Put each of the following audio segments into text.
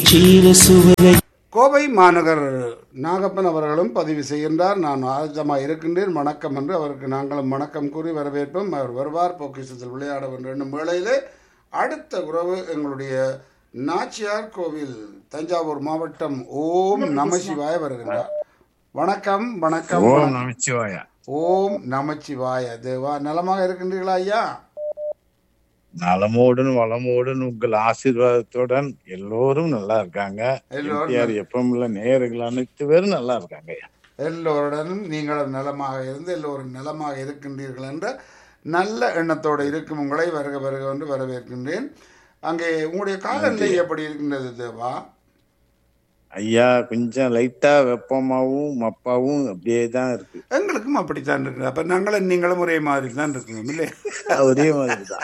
சீர சுவையை கோவை மாநகர் நாகப்பன் அவர்களும் பதிவு செய்கின்றார் நான் ஆஜமாக இருக்கின்றேன் வணக்கம் என்று அவருக்கு நாங்களும் வணக்கம் கூறி வரவேற்போம் அவர் வருவார் பொக்கிஷத்தில் விளையாட வேண்டும் என்னும் வேளையிலே அடுத்த உறவு எங்களுடைய நாச்சியார் கோவில் தஞ்சாவூர் மாவட்டம் ஓம் நமசிவாய வருகின்றார் வணக்கம் வணக்கம் ஓம் வணக்கம். நமச்சிவாய ஓம் நமச்சிவாய தேவா நலமாக இருக்கின்றீர்களா ஐயா நலமோடன் வளமோடன் உங்கள் ஆசீர்வாதத்துடன் எல்லோரும் நல்லா இருக்காங்க எல்லோரும் எம்டிஆர் எப்பவும்ல நேயர்கள் அனைத்து பேரும் நல்லா இருக்காங்க எல்லோருடனும் நீங்களும் நலமாக இருந்து எல்லோரும் நலமாக இருக்கின்றீர்கள் என்ற நல்ல எண்ணத்தோடு இருக்கும் உங்களை வருக வருக என்று வரவேற்கின்றேன் அங்கே உங்களுடைய காலநிலை எப்படி இருக்கின்றது தேவா ஐயா கொஞ்சம் லைட்டா வெப்பமாவும் மப்பாவும் அப்படியே தான் இருக்கு எங்களுக்கும் அப்படித்தான் இருக்குது அப்ப நாங்களும் நீங்களும் ஒரே மாதிரி தான் இருக்கணும் இல்லை ஒரே மாதிரி தான்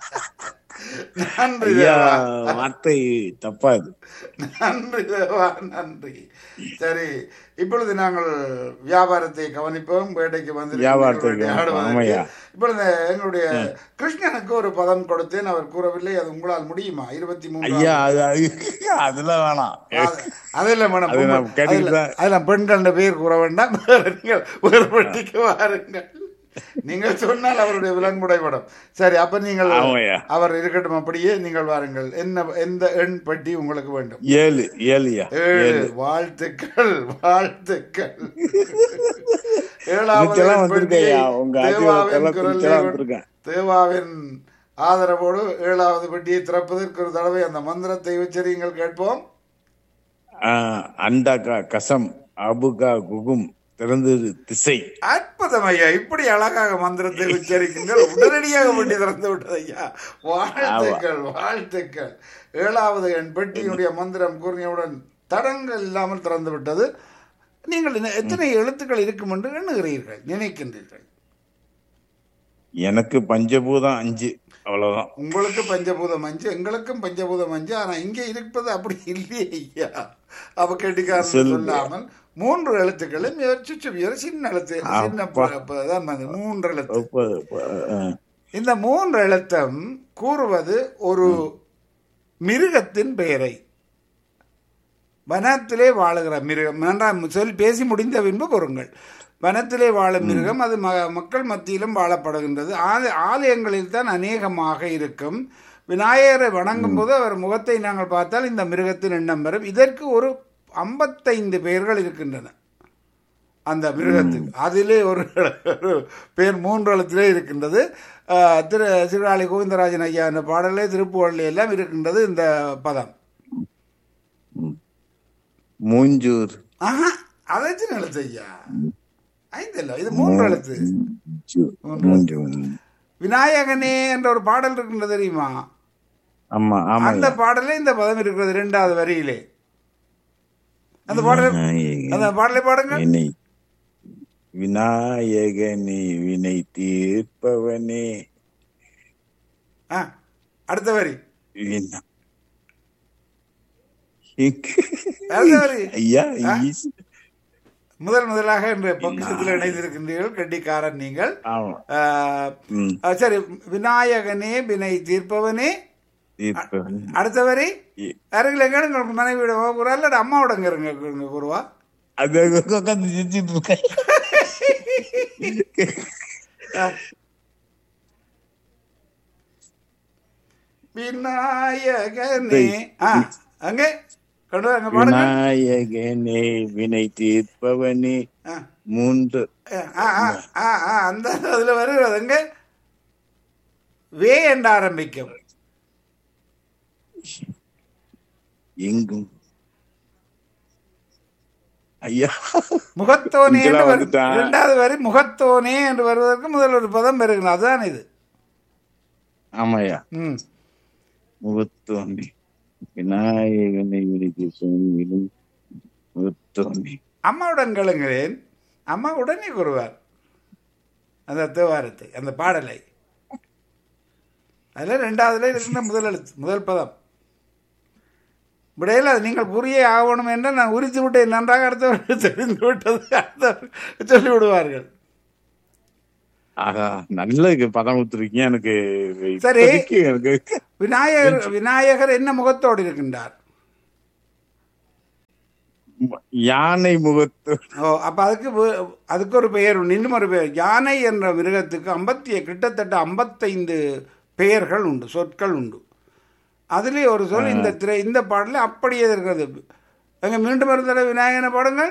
நன்றி ஐயா தேவா வார்த்தை தப்பாது நன்றி தேவா நன்றி சரி இப்பொழுது நாங்கள் வியாபாரத்தை கவனிப்போம் வேட்டைக்கு வந்து வியாபாரத்தை வேட்டையாடுவதற்கு. கவனிப்போம், ஆமாய்யா. இப்பொழுது எங்களுடைய கிருஷ்ணனுக்கு ஒரு பதம் கொடுத்தேன் அவர் கூறவில்லை அது உங்களால் முடியுமா இருபத்தி மூணு ஐயா அது அது- அதெல்லாம் வேணாம் அதில் மேடம் அது நான் கேட்டுக்கிட்டு தான். அதில் பெண்கள் பேர் கூற வேண்டாம் வேறு நீங்கள் வேறு பெட்டிக்கு வாருங்கள் நீங்கள் சொன்னால் அவருடைய விலங்குடைபடும் சரி அப்ப நீங்கள் ஆமாய்யா. அவர் இருக்கட்டும் அப்படியே நீங்கள் வாருங்கள் என்ன எந்த எண் பெட்டி உங்களுக்கு வேண்டும் ஏழு ஏழுயா ஏழு வாழ்த்துக்கள் வாழ்த்துக்கள் ஏழாவது இதுக்கெல்லாம் எண் வந்திருக்கேன் பெட்டியை ஐயா. உங்க தேவாவின் ஆசீர்வாதத்தெல்லாம் குரலிலே இதுக்கெல்லாம் கொண்டு- வந்திருக்கேன். தேவாவின் ஆதரவோடு ஏழாவது பெட்டியை திறப்பதற்கு ஒரு தடவை அந்த மந்திரத்தை உச்சரியுங்கள் கேட்போம் ஆஹ், அண்டா க- கசம் அபுகா குகும் திறந்தது திசை அற்புதம் ஐயா இப்படி அழகாக மந்திரத்தை உச்சரிக்குங்கள் உடனடியாக பெட்டி திறந்து விட்டது ஐயா வாழ்த்துக்கள் வாழ்த்துக்கள் ஏழாவது என் பெட்டியினுடைய மந்திரம் கூறியவுடன் தடங்கள் இல்லாமல் திறந்து விட்டது நீங்கள் இன்னும் எத்தனை எழுத்துக்கள் இருக்கும் என்று எண்ணுகிறீர்கள் நினைக்கின்றீர்கள் எனக்கு பஞ்சபூதம் அஞ்சு அவ்வளவுதான் உங்களுக்கு பஞ்சபூதம் அஞ்சு எங்களுக்கும் பஞ்சபூதம் அஞ்சு ஆனா இங்க இருப்பது அப்படி இல்லையே ஐயா அவ கெட்டிக்காரன் சொல்லு. சொல்லாமல் மூன்று எழுத்துக்களும் சுற்றுவியர் சின்ன எழுத்து சின்ன அப்பா. ப- ப- தான் அது மூன்று எழுத்து இப்ப- இப்ப, ஆஹ், இந்த மூன்று எழுத்தம் கூறுவது ஒரு மிருகத்தின் பெயரை வனத்திலே வாழுகிற மிருகம் நன்றாம் சொல் பேசி முடிந்த பின்பு கூறுங்கள் வனத்திலே வாழும் மிருகம் அது ம மக்கள் மத்தியிலும் வாழப்படுகின்றது ஆல ஆலயங்களில் தான் அநேகமாக இருக்கும் விநாயகரை வணங்கும் போது அவர் முகத்தை நாங்கள் பார்த்தால் இந்த மிருகத்தின் எண்ணம் வரும் இதற்கு ஒரு ஐம்பத்தைந்து பெயர்கள் இருக்கின்றன அந்த மிருகத்துக்கு அதிலே ஒரு ஒரு பேர் மூன்று எழுத்திலே இருக்கின்றது ஆஹ், திரு சிறுவாளி கோவிந்தராஜன் ஐயா என்ற பாடலே திருப்புகழிலே எல்லாம் இருக்கின்றது இந்த பதம் மூஞ்சூர் ஆஹா அதை சின்ன எழுத்து ஐயா ஐந்து இல்லை இது மூன்று எழுத்து மூஞ்சூர், மூஞ்சூர். விநாயகனே என்ற ஒரு பாடல் இருக்கின்றது தெரியுமா ஆமா ஆமா அந்த பாடலே இந்த பதம் இருக்கிறது இரண்டாவது வரியிலே அந்த பாடல் அந்த பாடலை பாடுங்க வினை விநாயகனே வினை தீர்ப்பவனே ஆ, அடுத்த வரி வினா- அடுத்த வரி ஐயா ஈஸ்- முதல் முதலாக இன்று பக்கத்தில் இணைந்திருக்கின்றீர்கள் கெட்டிக்காரன் நீங்கள் ஆமா ஆஹ், ம், ஆஹ், சரி விநாயகனே வினை தீர்ப்பவனே தீர்ப்பவனே அடுத்த வரி இ- அருகில் எங்க உங்களுக்கு மனைவியோட கூறா இல்ல அம்மாவோட இங்க இருங்க இங்க கூறுவா அது உட்காந்து சிரிச்சிட்டு இருக்கேன் விநாயகனே ஆ அங்க கொண்டு வாங்க பாடுங்க விநாயகனே வினை தீர்ப்பவனே ஆ, மூன்று ஆ, ஆ, ஆ, ஆ, அந்த அதுல வருகிறது அங்க வே என்று ஆரம்பிக்கும் எங்கும் ஐயா முகத்தோனே என்று இங்கெல்லாம் வரு- வந்துட்டான். இரண்டாவது வரி முகத்தோனே என்று வருவதற்கு முதல் ஒரு பதம் வருகிறது அதுதான் இது ஆமாய்யா ம் முகத்தோண்டி விநாயகனை வினை தீர்ப்பவனே முகத்தோண்டி அம்மாவுடன் கேளுங்களேன் அம்மா உடனே கூறுவார் அந்த தேவாரத்தை அந்த பாடலை அதில் ரெண்டாவதுல இருந்த முதல் எழுத்து முதல் பதம் விடையில் அது நீங்கள் புரியே ஆகணும் என்றால் நான் உரித்து விட்டேன் நன்றாக அடுத்தவர்கள் தெரிந்து விட்டது அடுத்தவர்கள் சொல்லி விடுவார்கள் ஆகா நல்ல இது பதம் கொடுத்துருக்கீங்க எனக்கு சரி. இப்போதைக்கு எனக்கு விநாயகர் விநாயகர் என்ன முகத்தோடு இருக்கின்றார் யானை முகத்து ஓ அப்ப அதுக்கு வே- அதுக்கு ஒரு பெயர் உண்டு இன்னும் ஒரு பெயர் யானை என்ற மிருகத்துக்கு ஐம்பத்தி கிட்டத்தட்ட ஐம்பத்தைந்து பெயர்கள் உண்டு சொற்கள் உண்டு அதிலே ஒரு சொல் இந்த திரை இந்த பாடலில் அப்படியே இருக்கிறது அங்க மீண்டும் ஒரு தடவை விநாயகனை பாடுங்கள்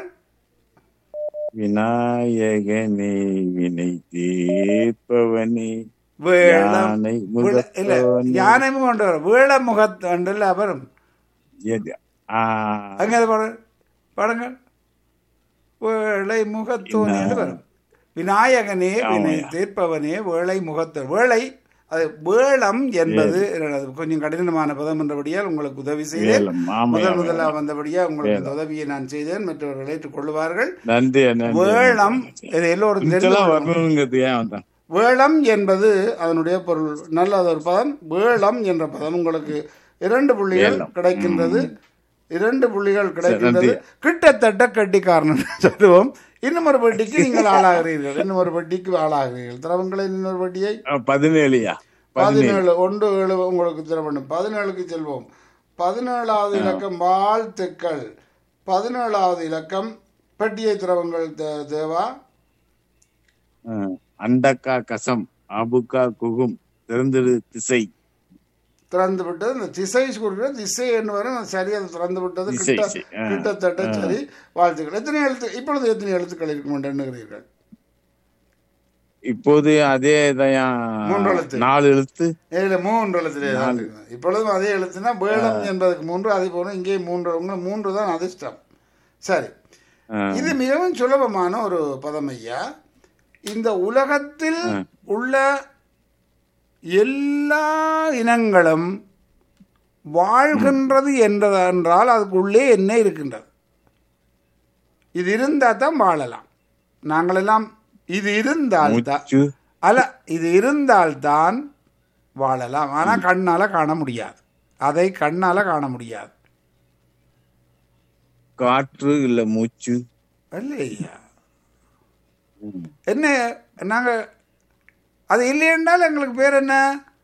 விநாயகனே வினை தீர்ப்பவனே வேளம் யானை விள- இல்ல முகத்தோனே யானை கொண்டு வர வேள முகத்தண்டில் அப்புறம் எது- ஆ, அங்க அது பாடு பாடுங்க வேளை முகத்தோனே என்று வரும் விநாயகனே வினை தீர்ப்பவனே வேளை முகத்த வேளை அது வேளம் என்பது அது கொஞ்சம் கடினமான பதம் என்றபடியால் உங்களுக்கு உதவி செய்தேன் வேலம், ஆமாய்யா, முதல் முதலாக வந்தபடியா உங்களுக்கு இந்த உதவியை நான் செய்தேன் மற்றவர்கள் ஏற்றுக் கொள்வார்கள் நன்றி நன்றி வேளம் இது எல்லோரும் தெரிந்து இதெல்லாம் வரணுங்கிறது ஏன் வந்தான் வேளம் என்பது அதனுடைய பொருள் நல்ல ஒரு பதம் வேளம் என்ற பதம் உங்களுக்கு இரண்டு புள்ளிகள் கிடைக்கின்றது இரண்டு புள்ளிகள் கிடைக்கின்றது கிட்டத்தட்ட கட்டிக்காரன் சொல்லுவோம் இன்னும் ஒரு பெட்டிக்கு நீங்கள் ஆளாகிறீர்கள் இன்னும் ஒரு பெட்டிக்கு ஆளாகிறீர்கள் திரவங்களை இன்னொரு பெட்டியை ஆ, பதினேழுயா பதினேழு ஒன்று ஏழு உங்களுக்கு திரவணும் பதினேழுக்கு செல்வோம் பதினேழாவது இலக்கம் வாழ்த்துக்கள் பதினேழாவது இலக்கம் பெட்டியை திரவங்கள் தே- தேவா ஆ, அண்டக்கா கசம் அபுக்கா குகும் திறந்திரு திசை திறந்து விட்டது இந்த திசை குறிக்கிற திசை என்று வரும் அது சரி அது திறந்து விட்டது திசை, கிட்ட திசை, ஆ. கிட்டத்தட்ட சரி வாழ்த்துக்கள் எத்தனை எழுத்து இப்பொழுது எத்தனை எழுத்துக்கள் இருக்கும் என்று எண்ணுகிறீர்கள் இப்போது அதே இதையா மூன்று எழுத்து. நாலு எழுத்து ஏழு மூன்று எழுத்துல தான் இருக்குது. இப்பொழுதும் அதே எழுத்துனா வேளம் என்பதற்கு மூன்று அதே போல இங்கே மூன்று உங்க மூன்று தான் அதிர்ஷ்டம் சரி ஆ, இது மிகவும் சுலபமான ஒரு பதம் ஐயா இந்த உலகத்தில் உள்ள எல்லா இனங்களும் வாழ்கின்றது என்றதென்றால் அதுக்குள்ளே என்ன இருக்கின்றது இது இருந்தால் தான் வாழலாம் நாங்களெல்லாம் இது இருந்தால் தான் மூச்சு அல்ல இது இருந்தால்தான் வாழலாம் ஆனால் கண்ணால காண முடியாது அதை கண்ணால காண முடியாது காற்று இல்ல மூச்சு இல்லையா என்ன நாங்க அது இல்லையென்றால் எங்களுக்கு பேர் என்ன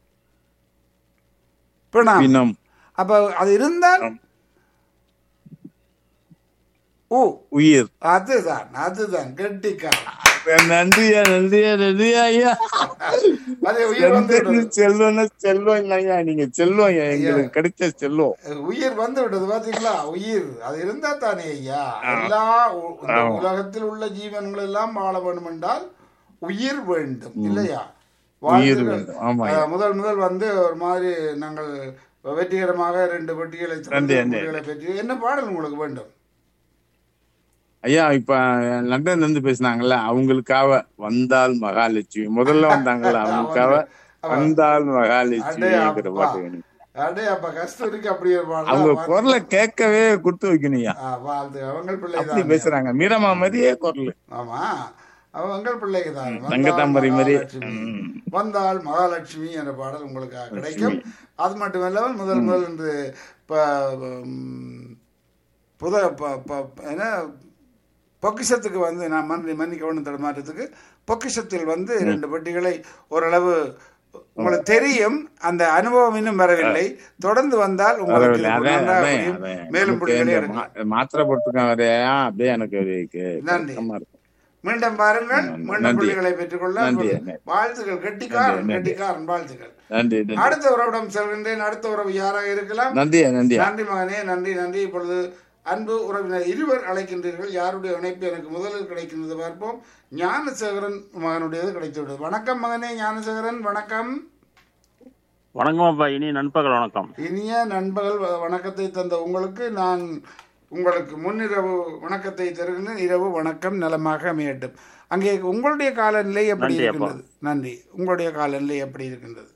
பிணம் பிணம் அப்ப அது இருந்தால் ஓ உயிர் அதுதான் அதுதான் கெட்டிக்காரன் நன்றியா நன்றியா நன்றியா ஐயா அது உயிர் வந்து விட்டது. செல்வம்னா செல்வம் இல்லையா நீங்க செல்வம் ஐயா எங்களுக்கு கிடைச்ச செல்வம் உயிர் வந்து விட்டது பாத்தீங்களா உயிர் அது இருந்தா தானே ஐயா எல்லா உ- இந்த உலகத்தில் உள்ள ஜீவன்கள் எல்லாம் வாழ வேண்டும் என்றால் உயிர் வேண்டும் இல்லையா உயிர் வாழ்த்துக்கள். வேண்டும் ஆமா அஹ், முதல் முதல் வந்து ஒரு மாதிரி நாங்கள் வெற்றிகரமாக ரெண்டு பெட்டிகளை திறந்து நன்றி, நன்றி. பெட்டிகளை பெற்று என்ன பாடல் உங்களுக்கு வேண்டும் ஐயா இப்ப லண்டன்ல இருந்து பேசினாங்கல்ல அவங்களுக்காக வந்தால் மகாலட்சுமி முதல்ல வந்தாங்கல்ல அவங்களுக்காக வந்தால் மகாலட்சுமிங்கிற அப்பா. பாட்டு வேணும் அடே அப்ப கஸ்தூரிக்கு அப்படி ஒரு பாடல் அவங்க குரலை கேட்கவே கொடுத்து வைக்கணும்யா வாழ்த்து அவங்க பிள்ளை அப்படி தான் பேசுறாங்க மீரமா மாதிரியே குரல் ஆமா அவன் உங்கள் பிள்ளைக்கு தான் தங்கத்தாமரை மாதிரி. வந்தாள் மகாலட்சுமி என்ற பாடல் உங்களுக்கு கிடைக்கும் அது மட்டுமல்லாமல் முதல் முதல் என்று ப- ம், புத ப- ப- என்ன பொக்கிஷத்துக்கு வந்து நான் மன்னி மன்னிக்கவனும் தடுமாற்றத்துக்கு பொக்கிஷத்தில் வந்து ரெண்டு பெட்டிகளை ஓரளவு உங்களுக்கு தெரியும் அந்த அனுபவம் இன்னும் வரவில்லை தொடர்ந்து வந்தால் உங்களுக்கு அதான், இது நன்றாக அதான், புரியும். அதான். மேலும் எனக்கு புள்ளிகளை இந்த எடுக்கும் மா- மாத்திரை போட்டுருக்கேன் வரையா அப்படியே எனக்கு ஒரு கு- நன்றி. கஷ்டமா இருக்கும் மீண்டும் பாருங்கள் மீண்டும் நன்றி. புள்ளிகளை பெற்றுக்கொள்ள நன்றி. வாழ்த்துக்கள் கெட்டிக்காரன் கெட்டிக்காரன் வாழ்த்துக்கள் நன்றி நன்றி அடுத்த உறவிடம் செல்கின்றேன் அடுத்த உறவு யாராக இருக்கலாம் நன்றியா நன்றியா நன்றி மகனே நன்றி நன்றி இப்பொழுது அன்பு உறவினர் இருவர் அழைக்கின்றீர்கள் யாருடைய இணைப்பு எனக்கு முதலில் கிடைக்கின்றது பார்ப்போம் ஞானசேகரன் மகனுடையது கிடைத்து விட்டது வணக்கம் மகனே ஞானசேகரன் வணக்கம் வணக்கம் அப்பா இனி நண்பகல் வணக்கம் இனிய நண்பகல் வ- வணக்கத்தை தந்த உங்களுக்கு நான் உங்களுக்கு முன்னிரவு வணக்கத்தை தருகின்றேன் இரவு வணக்கம் நலமாக அமையட்டும் அங்கே உங்களுடைய காலநிலை எப்படி நன்றி அப்பா. இருக்கின்றது நன்றி உங்களுடைய காலநிலை எப்படி இருக்கின்றது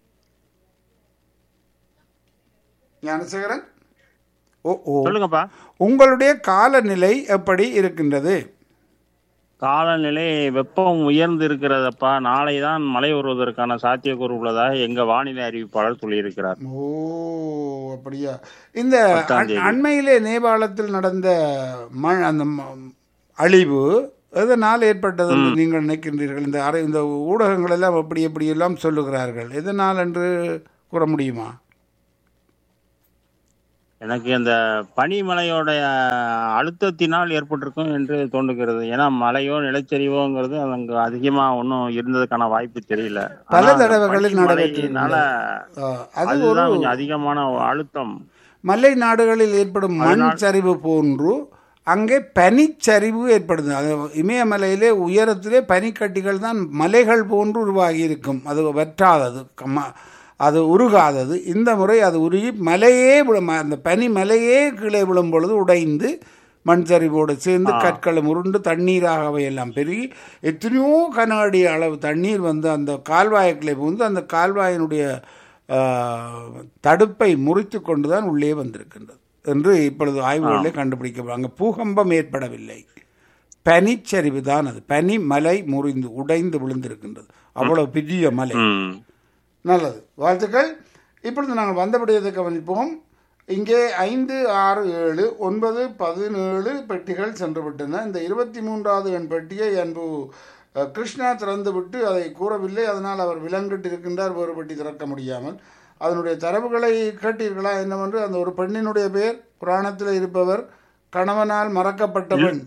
ஞானசேகரன் ஓ ஓ சொல்லுங்கப்பா உங்களுடைய காலநிலை எப்படி இருக்கின்றது காலநிலை வெப்பம் உயர்ந்து இருக்கிறதப்பா நாளை தான் மழை வருவதற்கான சாத்தியக்கூறு உள்ளதாக எங்க வானிலை அறிவிப்பாளர் சொல்லியிருக்கிறார் ஓ அப்படியா இந்த பத்தாம் அண்- தேதி. அண்மையிலே நேபாளத்தில் நடந்த ம அந்த ம- அழிவு எதனால் ஏற்பட்டது என்று நீங்கள் நினைக்கின்றீர்கள் இந்த அரை இந்த ஊடகங்கள் எல்லாம் எப்படி எப்படி எல்லாம் சொல்லுகிறார்கள் எதனால் என்று கூற முடியுமா எனக்கு இந்த பனிமலையோட அழுத்தத்தினால் ஏற்பட்டிருக்கும் என்று தோன்றுகிறது ஏன்னா மழையோ நிலச்சரிவோங்கிறது அங்க அதிகமா ஒன்றும் இருந்ததுக்கான வாய்ப்பு தெரியல பல ஆனா அந்த தடவைகளில் பனிமழையினால ஆ, அது ஒரு அதுதான் கொஞ்சம் அதிகமான அழுத்தம் மலை நாடுகளில் ஏற்படும் மண் சரிவு போன்று அங்கே பனிச்சரிவு ஏற்படுது அது இமயமலையிலே உயரத்திலே பனிக்கட்டிகள் தான் மலைகள் போன்று உருவாகி இருக்கும் அது வற்றாதது கம்ம- அது உருகாதது இந்த முறை அது உருகி மலையே விழும் அந்த பனி மலையே கீழே விழும் பொழுது உடைந்து மண் சரிவோடு சேர்ந்து கற்களும் உருண்டு தண்ணீராக அவையெல்லாம் பெருகி எத்தனையோ கன அடி அளவு தண்ணீர் வந்து அந்த கால்வாய்க்குள்ளே புகுந்து அந்த கால்வாயினுடைய ஆ, தடுப்பை முறித்து கொண்டுதான் உள்ளே வந்திருக்கின்றது என்று இப்பொழுது ஆய்வுகளிலே கண்டுபிடிக்க அங்கே பூகம்பம் ஏற்படவில்லை பனிச்சரிவு தான் அது பனி மலை முறிந்து உடைந்து விழுந்திருக்கின்றது அவ்வளவு பெரிய மலை ம் நல்லது வாழ்த்துக்கள் இப்பொழுது நாங்கள் வந்தபடியதை கவனிப்போம் இங்கே ஐந்து ஆறு ஏழு ஒன்பது பதினேழு பெட்டிகள் சென்று விட்டன இந்த இருபத்தி மூன்றாவது என் பெட்டியை அன்பு அஹ், கிருஷ்ணா திறந்து விட்டு அதை கூறவில்லை அதனால் அவர் விலங்கிட்டு இருக்கின்றார் வேறு பெட்டி திறக்க முடியாமல் அதனுடைய தரவுகளை கேட்டீர்களா என்னவென்று அந்த ஒரு பெண்ணினுடைய பெயர் புராணத்தில் இருப்பவர் கணவனால் மறக்கப்பட்ட பெண்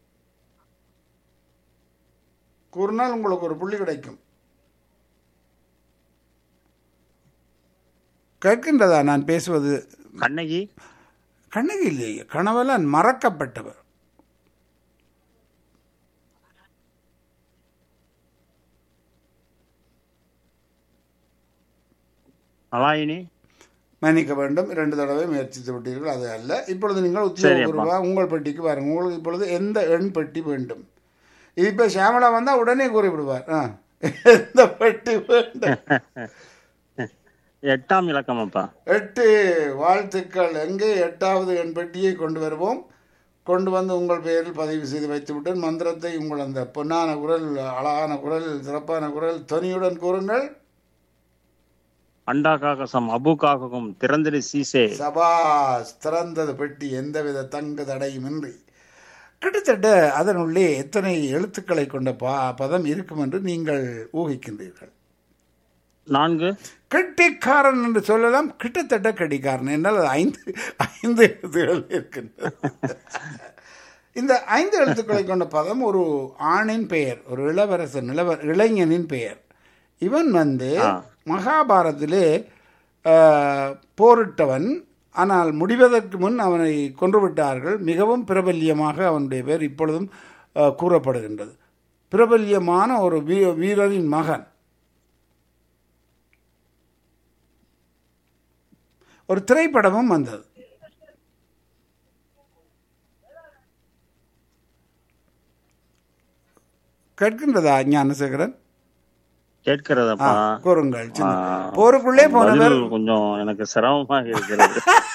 கூறினால் உங்களுக்கு ஒரு புள்ளி கிடைக்கும் கேட்கின்றதா நான் பேசுவது கண்ணகி கண்ணகி இல்லையே கணவலான் மறக்கப்பட்டவர் நலாயினி மன்னிக்க வேண்டும் இரண்டு தடவை முயற்சித்து விட்டீர்கள் அது அல்ல இப்பொழுது நீங்கள் சரி, உத்தியோகபூர்வா உங்கள் பெட்டிக்கு பாருங்க உங்களுக்கு இப்பொழுது எந்த எண் பெட்டி வேண்டும் இது இப்போ ஷியாமலா வந்தால் உடனே கூறிவிடுவார் ஆ எந்த பெட்டி வேண்டும் எட்டாம் இலக்கம் அப்பா எட்டு வாழ்த்துக்கள் எங்கே எட்டாவது எண் பெட்டியை கொண்டு வருவோம் கொண்டு வந்து உங்கள் பெயரில் பதிவு செய்து வைத்துவிட்டு மந்திரத்தை உங்கள் அந்த பொன்னான குரல் அழகான குரல் சிறப்பான குரல் தொனியுடன் கூறுங்கள் அண்டா காகசம் அபு காககம் திறந்திரு சீசே சபாஸ் திறந்தது பெட்டி எந்தவித தங்கு தடையுமின்றி கிட்டத்தட்ட அதனுள்ளே எத்தனை எழுத்துக்களை கொண்ட பா பதம் இருக்கும் என்று நீங்கள் ஊகிக்கின்றீர்கள் நான்கு கெட்டிக்காரன் என்று சொல்லலாம் கிட்டத்தட்ட கெட்டிக்காரன் என்றால் அது ஐந்து ஐந்து எழுத்துக்கள் இருக்கின்றது இந்த ஐந்து எழுத்துக்களை கொண்ட பதம் ஒரு ஆணின் பெயர் ஒரு இளவரசன் இளவ இளைஞனின் பெயர் இவன் வந்து மகாபாரத்திலே ஆஹ், போரிட்டவன் ஆனால் முடிவதற்கு முன் அவனை கொன்றுவிட்டார்கள் மிகவும் பிரபல்யமாக அவனுடைய பேர் இப்பொழுதும் ஆஹ், கூறப்படுகின்றது பிரபல்யமான ஒரு வீ வீரரின் மகன் ஒரு திரைப்படமும் வந்தது கேட்கின்றதா ஞானசேகரன் ஆ, கேட்கிறதப்பா கூறுங்கள் சின்ன ஆ, போருக்குள்ளே போனவர் பதில் கொஞ்சம் எனக்கு சிரமமாக இருக்கிறது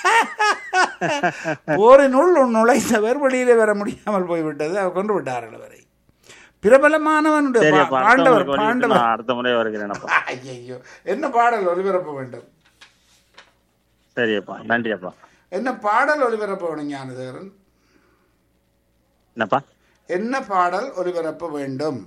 போரினுள் நுழைந்தவர் வெளியிலே வர முடியாமல் போய்விட்டது அவர் கொண்டு விட்டார்கள் அவரை பிரபலமானவனுடைய சரி பா- அப்பா அடுத்த பாண்டவர் முறைக்கு வழிவிட்டு பாண்டவர் நான் அடுத்த முறை வருகிறேனப்பா ஐயோ என்ன பாடல் ஒளிபரப்ப வேண்டும் சரியப்பா நன்றி அப்பா என்ன பாடல் ஒளிபரப்ப வேணும் ஞானசேகரன் என்னப்பா என்ன பாடல் ஒளிபரப்ப வேண்டும்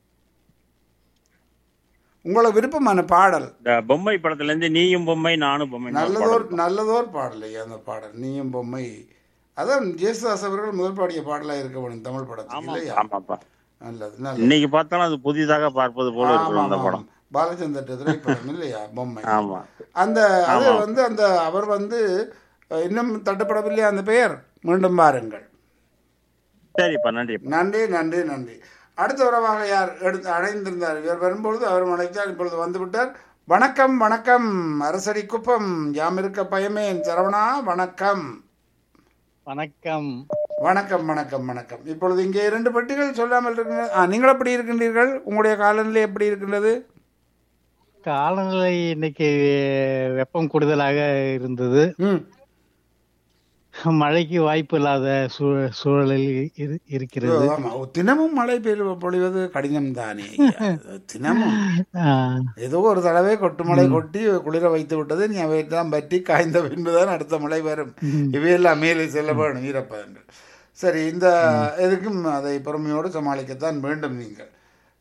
உங்களை விருப்பமான பாடல் இந்த பொம்மை படத்துல இருந்து நீயும் பொம்மை நானும் பொம்மை நல்லதோர் நல்லதோர் பாடல் ஐயா அந்த பாடல் நீயும் பொம்மை அதான் ஜேசுதாஸ் அவர்கள் முதல் பாடிய பாடலா இருக்க வேணும் தமிழ் படத்துக்கு இல்லையா ஆமாப்பா நல்லது நல்லது இன்னைக்கு பார்த்தாலும் அது புதிதாக பார்ப்பது போல ஆமா, இருக்கும் அந்த ஆமா, படம் ஆமா. பாலச்சந்தர் திரைப்படம் இல்லையா பொம்மை ஆமா அந்த அது வந்து அந்த அவர் வந்து அஹ், இன்னும் தட்டப்படவில்லையா அந்த பெயர் மீண்டும் பாருங்கள் சரிப்பா நன்றிப்பா நன்றி நன்றி நன்றி அடுத்த உறவாக யார் எடுத்து அடைந்திருந்தார் இவர் வரும்பொழுது அவர் அழைத்தார் இப்பொழுது வந்துவிட்டார் வணக்கம் வணக்கம் அரசடி குப்பம் யாம் இருக்க பயமேன் சரவணா வணக்கம் வணக்கம் வணக்கம் வணக்கம் வணக்கம் இப்பொழுது இங்கே இரண்டு பெட்டிகள் சொல்லாமல் இருக்கின்ற ஆ நீங்கள் எப்படி இருக்கின்றீர்கள் உங்களுடைய காலநிலை எப்படி இருக்கின்றது காலநிலை இன்னைக்கு வெப்பம் கூடுதலாக இருந்தது ம் மழைக்கு வாய்ப்பு இல்லாத சூ- சூழலில் இரு- இருக்கிறது ஆமா தினமும் மழை பெய்ய பொழிவது கடினம் தானே ஐயா. தினமும் ஆஹ், ஏதோ ஒரு தடவை கொட்டு மழை கொட்டி குளிர வைத்து விட்டது நீ அவையெல்லாம் பற்றி காய்ந்த பின்புதான் அடுத்த மழை வரும் இவையெல்லாம் மேலே செல்ல வேணும் ஈரப்பதங்கள் சரி இந்த எதுக்கும் அதை பொறுமையோடு சமாளிக்கத்தான் வேண்டும் நீங்கள்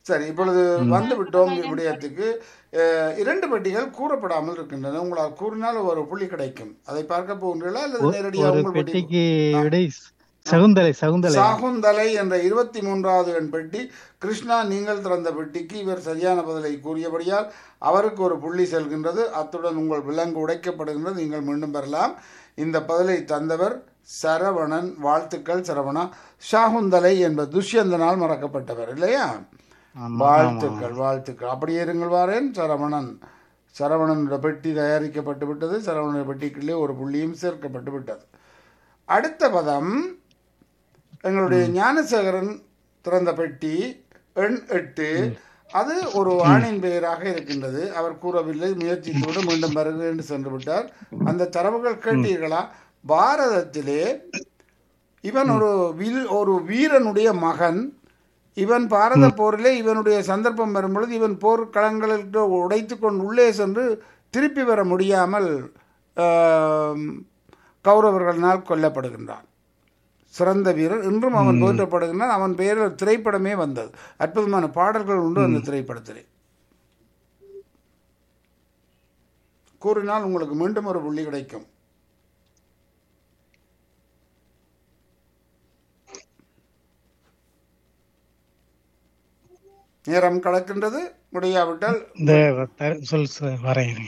சரி இப்பொழுது வந்து விட்டோம் விடயத்துக்கு அஹ், இரண்டு பெட்டிகள் கூறப்படாமல் இருக்கின்றன உங்களால் கூறினால் ஒரு புள்ளி கிடைக்கும் அதை பார்க்க போகின்றீர்களா அல்லது நேரடியாக ஒரு உங்கள் பெட்டி பெட்டிக்கு விடை சகுந்தலை சகுந்தலை சாகுந்தலை என்ற இருபத்தி மூன்றாவது எண் பெட்டி கிருஷ்ணா நீங்கள் திறந்த பெட்டிக்கு இவர் சரியான பதிலை கூறியபடியால் அவருக்கு ஒரு புள்ளி செல்கின்றது அத்துடன் உங்கள் விலங்கு உடைக்கப்படுகின்றது நீங்கள் மீண்டும் பெறலாம் இந்த பதிலை தந்தவர் சரவணன் வாழ்த்துக்கள் சரவணா ஷாகுந்தலை என்பது துஷ்யந்தனால் மறக்கப்பட்டவர் இல்லையா ஆமா, வாழ்த்துக்கள் வாழ்த்துக்கள் அப்படியே இருங்கள் வாரேன் சரவணன் சரவணனோட பெட்டி தயாரிக்கப்பட்டு விட்டது சரவணனோட பெட்டிக்குள்ளே ஒரு புள்ளியும் சேர்க்கப்பட்டு விட்டது அடுத்த பதம் எங்களுடைய ஞானசேகரன் திறந்த பெட்டி எண் எட்டு அது ஒரு ஆணின் பெயராக இருக்கின்றது அவர் கூறவில்லை முயற்சித்தோடு மீண்டும் வருகிறேன் என்று சென்று விட்டார் அந்த தரவுகள் கேட்டீர்களா பாரதத்திலே இவன் ஒரு வில் ஒரு வீரனுடைய மகன் இவன் பாரத போரிலே இவனுடைய சந்தர்ப்பம் வரும்பொழுது இவன் போர்க்களங்களுக்கு உடைத்து கொண்டு உள்ளே சென்று திருப்பி வர முடியாமல் ஆம், கௌரவர்களினால் கொல்லப்படுகின்றான் சிறந்த வீரர் இன்றும் அவன் போற்றப்படுகின்றான் அவன் பெயரில் திரைப்படமே வந்தது அற்புதமான பாடல்கள் உண்டு அந்த திரைப்படத்திலே கூறினால் உங்களுக்கு மீண்டும் ஒரு புள்ளி கிடைக்கும் நேரம் கடக்கின்றது முடியாவிட்டால் இந்த த- சொல் சொல், வரேன் இருங்க.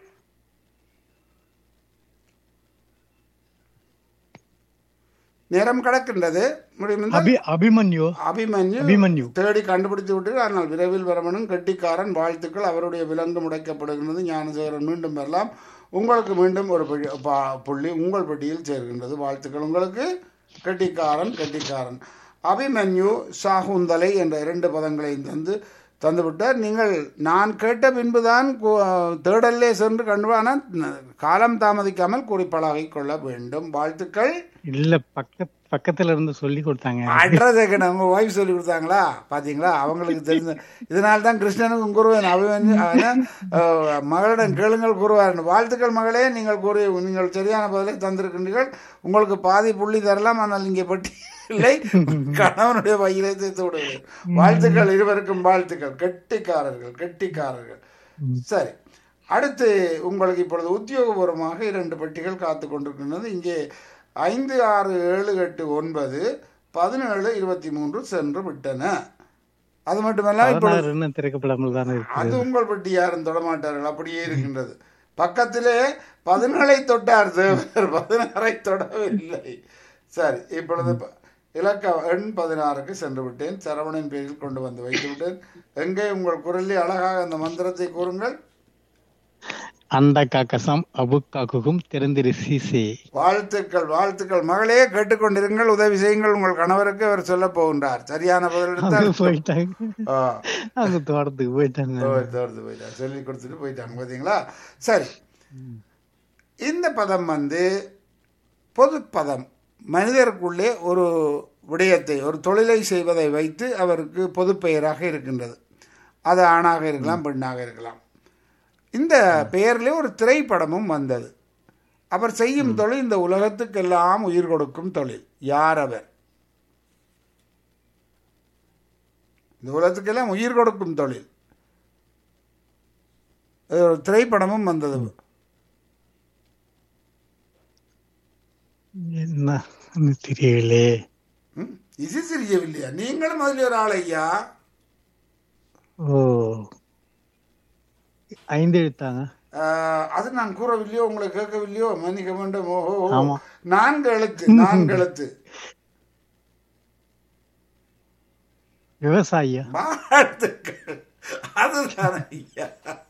நேரம் கடக்கின்றது முடியும் அபி அபிமன்யு அபிமன்யு அபிமன்யு தேடி கண்டுபிடித்து விட்டு ஆனால் விரைவில் வரவனும் கெட்டிக்காரன் வாழ்த்துக்கள் அவருடைய விலங்கு முடைக்கப்படுகின்றது ஞானசேகரன் மீண்டும் வரலாம் உங்களுக்கு மீண்டும் ஒரு புள்ளி- பா- புள்ளி உங்கள் பெட்டியில் சேர்கின்றது வாழ்த்துக்கள் உங்களுக்கு கெட்டிக்காரன் கெட்டிக்காரன் அபிமன்யு சாகுந்தலை என்ற இரண்டு பதங்களையும் தந்து தந்துவிட்டார் நீங்கள் நான் கேட்ட பின்புதான் கு- தேடல்லே சென்று கண்டு ஆனால் காலம் தாமதிக்காமல் குறிப்பழகிக் கொள்ள வேண்டும் வாழ்த்துக்கள் இல்ல பக்க பக்கத்துல இருந்து சொல்லி கொடுத்தாங்க அட்ரஸ் உங்க ஒய்ஃப் சொல்லி கொடுத்தாங்களா பாத்தீங்களா அவங்களுக்கு தெரிஞ்ச இதனால தான் கிருஷ்ணனுக்கும் கூறுவேன் அபிமன்யு அவன், அஹ், மகளிடம் கேளுங்கள் கூறுவார் வாழ்த்துக்கள் மகளே நீங்கள் கூறி நீங்கள் சரியான பதிலை தந்திருக்கின்றீர்கள் உங்களுக்கு பாதி புள்ளி தரலாம் ஆனால் இங்கே பட்டி இல்லை கணவனுடைய வயிறை சேர்த்து விடுவேன் வாழ்த்துக்கள் இருவருக்கும் வாழ்த்துக்கள் கெட்டிக்காரர்கள் கெட்டிக்காரர்கள் சரி அடுத்து உங்களுக்கு இப்பொழுது உத்தியோகபூர்வமாக இரண்டு பெட்டிகள் காத்து கொண்டிருக்கின்றது இங்கே ஐந்து ஆறு ஏழு எட்டு ஒன்பது பதினேழு இருபத்தி மூன்று சென்று விட்டன அது மட்டுமல்ல இப்பொழுது பதினாறு இன்னும் திறக்கப்படாமல் தானே இருக்கு அது உங்கள் பெட்டி யாரும் தொடமாட்டார்கள் அப்படியே இருக்கின்றது பக்கத்திலே பதினேழை தொட்டார் தேவர் பதினாறை தொடவில்லை சரி இப்பொழுது ப- இலக்க எண் பதினாறுக்கு சென்று விட்டேன் சரவணன் பேரில் கொண்டு வந்து வைத்து விட்டேன் எங்கே உங்கள் குரலில் அழகாக அந்த மந்திரத்தை கூறுங்கள் அந்த காக்கசம் அபு காக்குக்கும் திறந்திரு சீசே வாழ்த்துக்கள் வாழ்த்துக்கள் மகளே கேட்டுக்கொண்டிருங்கள் உதவி செய்யுங்கள் உங்கள் கணவருக்கு அவர் சொல்ல போகின்றார் சரியான பதில் அங்க எடுத்தால் போயிட்டாங்க ஆ. அங்க தோட்டத்துக்கு போயிட்டாங்க ஓ, தோர்ந்து போயிட்டாங்க சொல்லி கொடுத்துட்டு போயிட்டாங்க பார்த்தீங்களா சரி இந்த பதம் வந்து பொது பதம் மனிதருக்குள்ளே ஒரு விடயத்தை ஒரு தொழிலை செய்வதை வைத்து அவருக்கு பொது பெயராக இருக்கின்றது அது ஆணாக இருக்கலாம் பெண்ணாக இருக்கலாம் இந்த பெயரிலே ஒரு திரைப்படமும் வந்தது அவர் செய்யும் தொழில் இந்த உலகத்துக்கெல்லாம் உயிர் கொடுக்கும் தொழில் யார் அவர் இந்த உலகத்துக்கெல்லாம் உயிர் கொடுக்கும் தொழில் அது ஒரு திரைப்படமும் வந்தது என்ன தெரியலே ம்? இது தெரியவில்லையா நீங்களும் அதில் ஒரு ஆள் ஐயா ஓ ஐந்து எழுத்தாங்க ஆஹ், அது நான் கூறவில்லையோ உங்களை கேட்கவில்லையோ மன்னிக்க வேண்டும் ஓஹோ ஓஹோ. ஆமா. நான்கு எழுத்து நான்கு எழுத்து விவசாயியா வாழ்த்துக்கள் அதுதான் ஐயா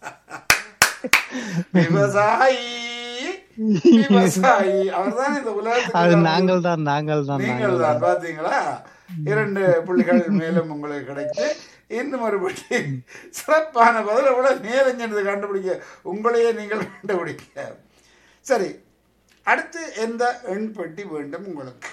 விவசாயி விவசாயி அவர்தான் இந்த அது உலகத்துக்கு நாங்கள் தான் நாங்கள் தான் நீங்கள் தான் பாத்தீங்களா இரண்டு புள்ளிகள் மேலும் உங்களுக்கு கிடைத்து இன்னும் மறுபடி சிறப்பான பதில விட நேரஞ்சது கண்டுபிடிக்க உங்களையே நீங்கள் கண்டுபிடிக்க சரி அடுத்து எந்த எண் பெட்டி வேண்டும் உங்களுக்கு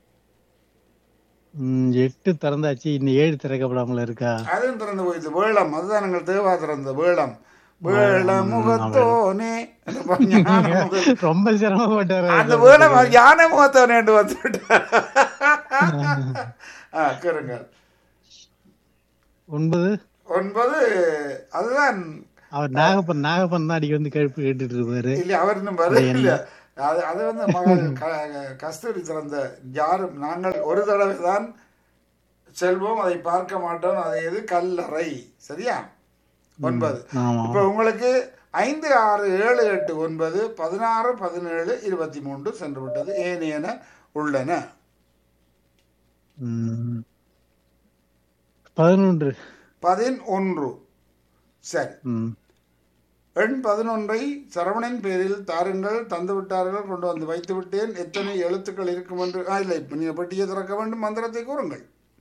ம், எட்டு திறந்தாச்சு இன்னும் ஏழு திறக்கப்படாமல் இருக்கா அதுவும் திறந்து போயிடுது வேளம் அதுதான் எங்கள் தேவா திறந்த வேளம் வேள முகத்தோனே ஞான முக- ரொம்ப சிரமப்பட்டாரு அந்த வேளம் யானை முகத்தோனே வந்துவிட்டார் ஆ கேளுங்கள் ஒன்பது ஒன்பது அதுதான் அவர் நாகப்பன் நாகப்பன் தான் அடிக்க வந்து கேள்வி கேட்டுட்டு இருப்பாரு இல்ல அவர் இன்னும் வரல அது அது வந்து மகள் க- கஸ்தூரி திறந்த யாரும் நாங்கள் ஒரு தடவை தான் செல்வோம் அதை பார்க்க மாட்டோம் அது எது கல்லறை சரியா ஒன்பது ஆமா இப்ப உங்களுக்கு ஐந்து ஆறு ஏழு எட்டு ஒன்பது பதினாறு பதினேழு இருபத்தி மூன்று சென்று விட்டது ஏனையன உள்ளன ம். பதினொன்று பதினொன்று சரி ம். எண் பதினொன்றை சரவணன் பேரில் தாருங்கள் தந்து விட்டார்கள் கொண்டு வந்து வைத்து விட்டேன் எத்தனை எழுத்துக்கள் இருக்கும் என்று ஆ, இல்லை இப்ப நீங்க பெட்டியை திறக்க வேண்டும் மந்திரத்தை கூறுங்கள்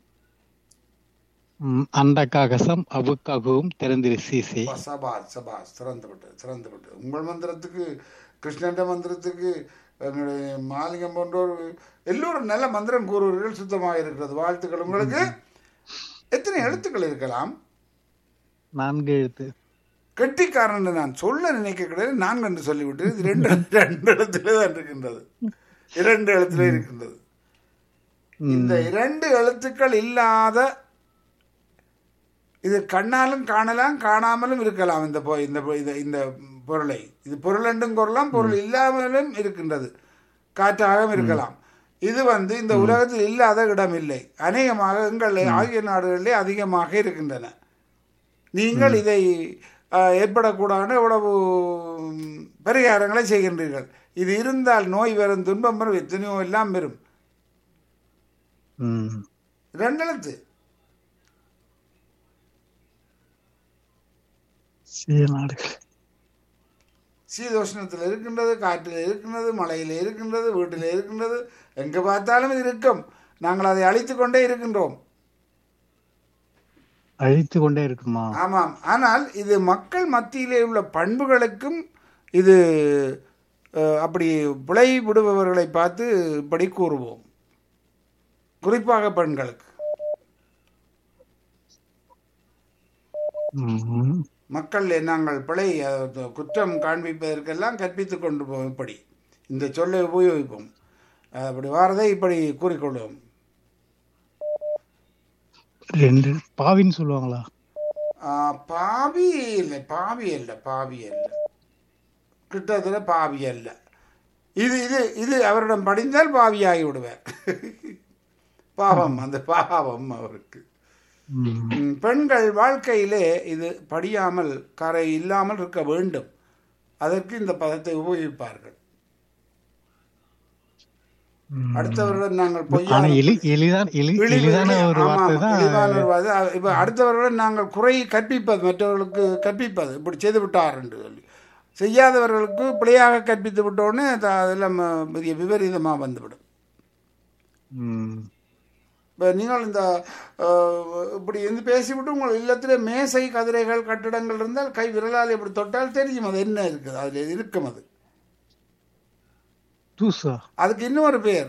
ம். அண்டகாகசம் அபுக்காகவும் திறந்திரு சீசே அப்பா, சபாஸ் சபாஸ் சிறந்து விட்டது சிறந்து விட்டது உங்கள் மந்திரத்துக்கு கிருஷ்ணன் மந்திரத்துக்கு எங்களுடைய மாலிங்கம் போன்றோர் எல்லோரும் நல்ல மந்திரம் கூறுவீர்கள் சுத்தமாக இருக்கிறது வாழ்த்துக்கள் உங்களுக்கு எத்தனை எழுத்துக்கள் இருக்கலாம் நான்கு எழுத்து கெட்டிக்காரன் என்று நான் சொல்ல நினைக்க கிடையாது நான்கு என்று சொல்லிவிட்டு இது ரெண்டு ரெண்டு இடத்துல தான் இருக்கின்றது இரண்டு எழுத்துல இருக்கின்றது இந்த இரண்டு எழுத்துக்கள் இல்லாத இது கண்ணாலும் காணலாம் காணாமலும் இருக்கலாம் இந்த பொ- இந்த பொ- இந்த- இந்த பொருளை இது பொருள் என்றும் கூறலாம் பொருள் இல்லாமலும் இருக்கின்றது காற்றாகவும் இருக்கலாம் இது வந்து இந்த உலகத்தில் இல்லாத இடம் இல்லை அநேகமாக எங்கள் ஆகிய நாடுகளிலே அதிகமாக இருக்கின்றன நீங்கள் இதை அஹ், ஏற்படக்கூடாது எவ்வளவு ம், பரிகாரங்களை செய்கின்றீர்கள் இது இருந்தால் நோய் வரும் துன்பம் வரும் எத்தனையோ எல்லாம் வரும் ம். ரெண்டு எழுத்து சிறிய நாடுகள் சீதோஷ்ணத்தில் இருக்கின்றது காற்றில் இருக்கின்றது மலையில் இருக்கின்றது வீட்டில் இருக்கின்றது எங்கே பார்த்தாலும் இது இருக்கும் நாங்கள் அதை அழித்து கொண்டே இருக்கின்றோம் அழித்து கொண்டே இருக்குமா ஆமாம் ஆனால் இது மக்கள் மத்தியிலே உள்ள பண்புகளுக்கும் இது அஹ், அப்படி பிழை விடுபவர்களை பார்த்து இப்படி கூறுவோம் குறிப்பாக பெண்களுக்கு ம். மக்கள் நாங்கள் பிழை அஹ், குற்றம் காண்பிப்பதற்கெல்லாம் கற்பித்துக் கொண்டு போவோம் இப்படி இந்த சொல்லை உபயோகிப்போம் அஹ், அப்படி வாரதை இப்படி கூறிக்கொள்வோம் ரெண்டு பாவின்னு சொல்லுவாங்களா ஆஹ், பாவி இல்லை பாவி அல்ல பாவி அல்ல கிட்டத்தட்ட பாவி அல்ல இது இது இது அவரிடம் படிந்தால் பாவியாகி விடுவார் பாவம் அந்த பாவம் அவருக்கு ம். ம், பெண்கள் வாழ்க்கையிலே இது படியாமல் கரை இல்லாமல் இருக்க வேண்டும் அதற்கு இந்த பதத்தை உபயோகிப்பார்கள் ம். அடுத்தவருடன் நாங்கள் ஆனா பொய்யான எளி எளிதான எளி இழிவு- எளிதான ஒரு ஆமாம், வார்த்தை தான் எளிதான ஒரு வார்த்தை. அ- இப்ப அடுத்தவர்களுடன் நாங்கள் குறை கற்பிப்பது மற்றவர்களுக்கு கற்பிப்பது இப்படி செய்து விட்டார் என்று சொல்லி செய்யாதவர்களுக்கு பிழையாக கற்பித்து விட்டோன்னே த- அதெல்லாம் ம- பெரிய விபரீதமாக வந்துவிடும் ம். இப்போ நீங்கள் இந்த அஹ், இப்படி இருந்து பேசிவிட்டு உங்கள் இல்லத்தில் மேசை கதிரைகள் கட்டிடங்கள் இருந்தால் கை விரலால் இப்படி தொட்டால் தெரியும் அது என்ன இருக்குது அதில் இருக்கும் அது தூசா அதுக்கு இன்னொரு பேர்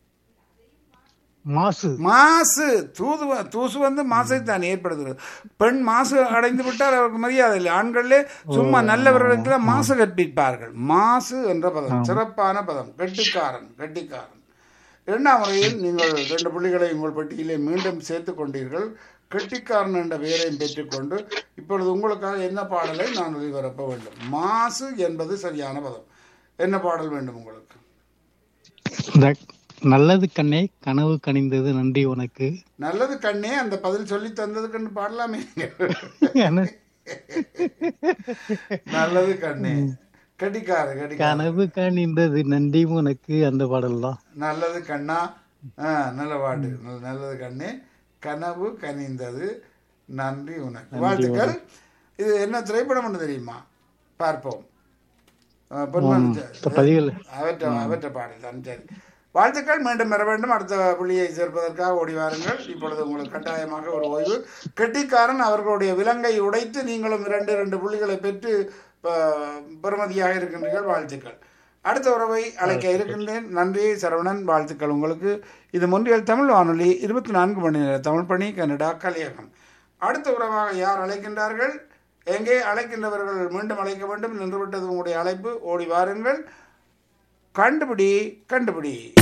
மாசு மாசு தூது வ- தூசு வந்து மாசை தான் ஏற்படுத்துகிறது பெண் மாசு அடைந்து விட்டால் அவருக்கு மரியாதை இல்லை ஆண்களே சும்மா நல்லவர்களுக்கு தான் மாசு கற்பிப்பார்கள் மாசு என்ற பதம் சிறப்பான பதம் கெட்டிக்காரன் கெட்டிக்காரன் இரண்டாம் முறையில் நீங்கள் ரெண்டு புள்ளிகளை உங்கள் பட்டியலை மீண்டும் சேர்த்து கொண்டீர்கள் கெட்டிக்காரன் என்ற பெயரையும் பெற்றுக்கொண்டு இப்பொழுது உங்களுக்காக என்ன பாடலை நான் ஒளிபரப்ப வேண்டும் மாசு என்பது சரியான பதம் என்ன பாடல் வேண்டும் உங்களுக்கு இந்த நல்லது கண்ணே கனவு கனிந்தது நன்றி உனக்கு நல்லது கண்ணே அந்த பதில் சொல்லி தந்ததுக்கு பாடலாமே என- நல்லது கண்ணே கடிக்காரு கடிக்காரு கனவு கனிந்தது நன்றி உனக்கு அந்த பாடல் தான் நல்லது கண்ணா ஆ நல்ல பாட்டு நல்ல- நல்லது கண்ணே கனவு கனிந்தது நன்றி உனக்கு வாழ்த்துக்கள் இது என்ன திரைப்படம் ஒன்று தெரியுமா பார்ப்போம் ஆ, பொன்மன ச- இப்ப பதிவில் அவற்ற அவற்ற பாடல் தான் சரி வாழ்த்துக்கள் மீண்டும் பெற வேண்டும் அடுத்த புள்ளியை சேர்ப்பதற்காக ஓடி வாருங்கள் இப்பொழுது உங்களுக்கு கட்டாயமாக ஒரு ஓய்வு கெட்டிக்காரன் அவர்களுடைய விலங்கை உடைத்து நீங்களும் இரண்டு இரண்டு புள்ளிகளை பெற்று ப- பெறுமதியாக இருக்கின்றீர்கள் வாழ்த்துக்கள் அடுத்த உறவை அழைக்க இருக்கின்றேன் நன்றி சரவணன் வாழ்த்துக்கள் உங்களுக்கு இது முன்றியல் தமிழ் வானொலி இருபத்தி நான்கு மணி நேர தமிழ் பணி கனடா கலியகம் அடுத்த உறவாக யார் அழைக்கின்றார்கள் எங்கே அழைக்கின்றவர்கள் மீண்டும் அழைக்க வேண்டும் நின்றுவிட்டது உங்களுடைய அழைப்பு ஓடி வாருங்கள் கண்டுபிடி கண்டுபிடி